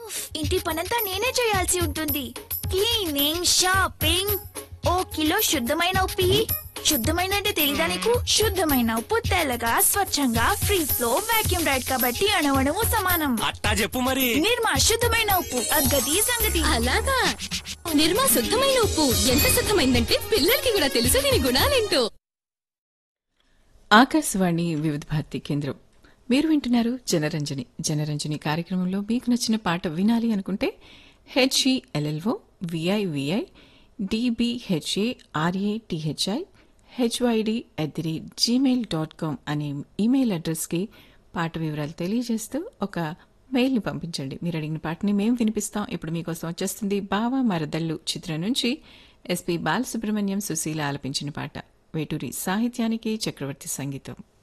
ఉఫ్, ఇంటి పనంతా నేనే చేయాల్సి ఉంటుంది క్లీనింగ్ షాపింగ్ ఓ కిలో శుద్ధమైన ఉప్పి శుద్ధమైన అంటే తెలీదా నీకు శుద్ధమైన ఉప్పు తెల్లగా స్వచ్ఛంగా ఫ్రీ ఫ్లో వాక్యూమ్ రైడ్ కాబట్టి అణవణము సమానం అట్టా చెప్పు మరి నిర్మా శుద్ధమైన ఉప్పు అగ్గది సంగతి అలాగా నిర్మా శుద్ధమైన ఉప్పు ఎంత శుద్ధమైందంటే పిల్లలకి కూడా తెలుసు దీని గుణాలేంటో ఆకాశవాణి వివిధ భారతి కేంద్రం మీరు వింటున్నారు జనరంజని జనరంజని కార్యక్రమంలో మీకు నచ్చిన పాట వినాలి అనుకుంటే H E L L O V I V I D B H A R A T H I H Y D at the rate gmail dot com అనే ఈమెయిల్ అడ్రస్కి పాట వివరాలు తెలియజేస్తూ ఒక మెయిల్ని పంపించండి మీరు అడిగిన పాటని మేము వినిపిస్తాం ఇప్పుడు మీకోసం వచ్చేస్తుంది బావా మరదళ్ళు చిత్రం నుంచి ఎస్పి బాలసుబ్రహ్మణ్యం సుశీల ఆలపించిన పాట వేటూరి సాహిత్యానికి చక్రవర్తి సంగీతం